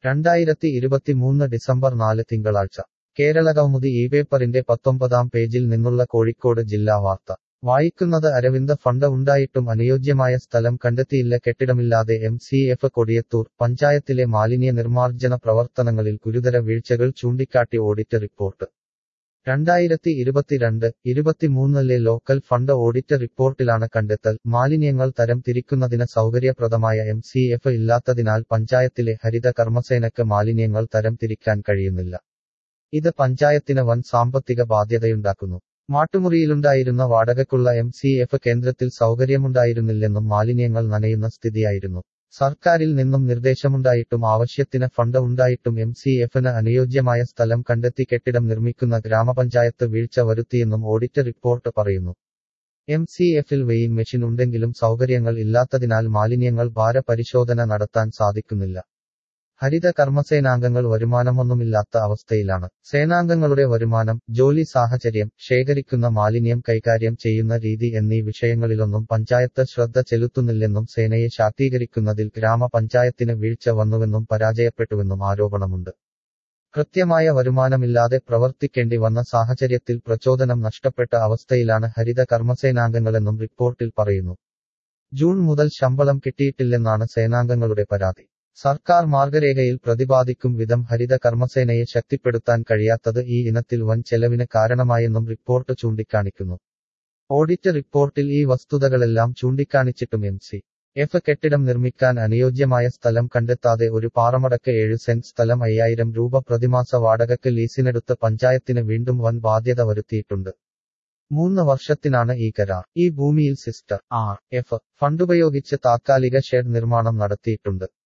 രണ്ടായിരത്തി ഇരുപത്തിമൂന്ന് ഡിസംബർ നാല് തിങ്കളാഴ്ച കേരള കൗമുദി ഈ പേപ്പറിന്റെ പത്തൊമ്പതാം പേജിൽ നിന്നുള്ള കോഴിക്കോട് ജില്ലാ വാർത്ത വായിക്കുന്നത് അരവിന്ദ് ഫണ്ട് ഉണ്ടായിട്ടും അനുയോജ്യമായ സ്ഥലം കണ്ടെത്തിയില്ല കെട്ടിടമില്ലാതെ എം സി എഫ് കൊടിയത്തൂർ പഞ്ചായത്തിലെ മാലിന്യ നിർമ്മാർജ്ജന പ്രവർത്തനങ്ങളിൽ ഗുരുതര വീഴ്ചകൾ ചൂണ്ടിക്കാട്ടി ഓഡിറ്റ് റിപ്പോർട്ട് രണ്ടായിരത്തി ഇരുപത്തിരണ്ട് ഇരുപത്തിമൂന്നിലെ ലോക്കൽ ഫണ്ട് ഓഡിറ്റ് റിപ്പോർട്ടിലാണ് കണ്ടെത്തൽ മാലിന്യങ്ങൾ തരം തിരിക്കുന്നതിന് സൗകര്യപ്രദമായ എം സി എഫ് ഇല്ലാത്തതിനാൽ പഞ്ചായത്തിലെ ഹരിത കർമ്മസേനക്ക് മാലിന്യങ്ങൾ തരം തിരിക്കാൻ കഴിയുന്നില്ല ഇത് പഞ്ചായത്തിന് വൻ സാമ്പത്തിക ബാധ്യതയുണ്ടാക്കുന്നു മാട്ടുമുറിയിലുണ്ടായിരുന്ന വാടകയ്ക്കുള്ള എം സി എഫ് കേന്ദ്രത്തിൽ സൗകര്യമുണ്ടായിരുന്നില്ലെന്നും മാലിന്യങ്ങൾ നനയുന്ന സ്ഥിതിയായിരുന്നു സർക്കാരിൽ നിന്നും നിർദ്ദേശമുണ്ടായിട്ടും ആവശ്യത്തിന് ഫണ്ട് ഉണ്ടായിട്ടും എം സി എഫിന് അനുയോജ്യമായ സ്ഥലം കണ്ടെത്തി കെട്ടിടം നിർമ്മിക്കുന്ന ഗ്രാമപഞ്ചായത്ത് വീഴ്ച വരുത്തിയെന്നും ഓഡിറ്റ് റിപ്പോർട്ട് പറയുന്നു എം സി എഫിൽ വെയിങ് മെഷീൻ ഉണ്ടെങ്കിലും സൗകര്യങ്ങൾ ഇല്ലാത്തതിനാൽ മാലിന്യങ്ങൾ ഭാര പരിശോധന നടത്താൻ സാധിക്കുന്നില്ല ഹരിത കർമ്മസേനാംഗങ്ങൾ വരുമാനമൊന്നുമില്ലാത്ത അവസ്ഥയിലാണ് സേനാംഗങ്ങളുടെ വരുമാനം ജോലി സാഹചര്യം ശേഖരിക്കുന്ന മാലിന്യം കൈകാര്യം ചെയ്യുന്ന രീതി എന്നീ വിഷയങ്ങളിലൊന്നും പഞ്ചായത്ത് ശ്രദ്ധ ചെലുത്തുന്നില്ലെന്നും സേനയെ ശാക്തീകരിക്കുന്നതിൽ ഗ്രാമപഞ്ചായത്തിന് വീഴ്ച വന്നുവെന്നും പരാജയപ്പെട്ടുവെന്നും ആരോപണമുണ്ട് കൃത്യമായ വരുമാനമില്ലാതെ പ്രവർത്തിക്കേണ്ടി വന്ന സാഹചര്യത്തിൽ പ്രചോദനം നഷ്ടപ്പെട്ട അവസ്ഥയിലാണ് ഹരിത കർമ്മസേനാംഗങ്ങളെന്നും റിപ്പോർട്ടിൽ പറയുന്നു ജൂൺ മുതൽ ശമ്പളം കിട്ടിയിട്ടില്ലെന്നാണ് സേനാംഗങ്ങളുടെ പരാതി സർക്കാർ മാർഗരേഖയിൽ പ്രതിപാദിക്കും വിധം ഹരിത കർമ്മസേനയെ ശക്തിപ്പെടുത്താൻ കഴിയാത്തത് ഈ ഇനത്തിൽ വൻ ചെലവിന് കാരണമായെന്നും റിപ്പോർട്ട് ചൂണ്ടിക്കാണിക്കുന്നു ഓഡിറ്റ് റിപ്പോർട്ടിൽ ഈ വസ്തുതകളെല്ലാം ചൂണ്ടിക്കാണിച്ചിട്ടും എം സി എഫ് കെട്ടിടം നിർമ്മിക്കാൻ അനുയോജ്യമായ സ്ഥലം കണ്ടെത്താതെ ഒരു പാറമടക്ക് ഏഴ് സെന്റ് സ്ഥലം അയ്യായിരം രൂപ പ്രതിമാസ വാടകയ്ക്ക് ലീസിനെടുത്ത് പഞ്ചായത്തിന് വീണ്ടും വൻ ബാധ്യത വരുത്തിയിട്ടുണ്ട് മൂന്ന് വർഷത്തിനാണ് ഈ കരാർ ഈ ഭൂമിയിൽ സിസ്റ്റർ ആർ എഫ് ഫണ്ടുപയോഗിച്ച് താത്കാലിക ഷെഡ് നിർമ്മാണം നടത്തിയിട്ടുണ്ട്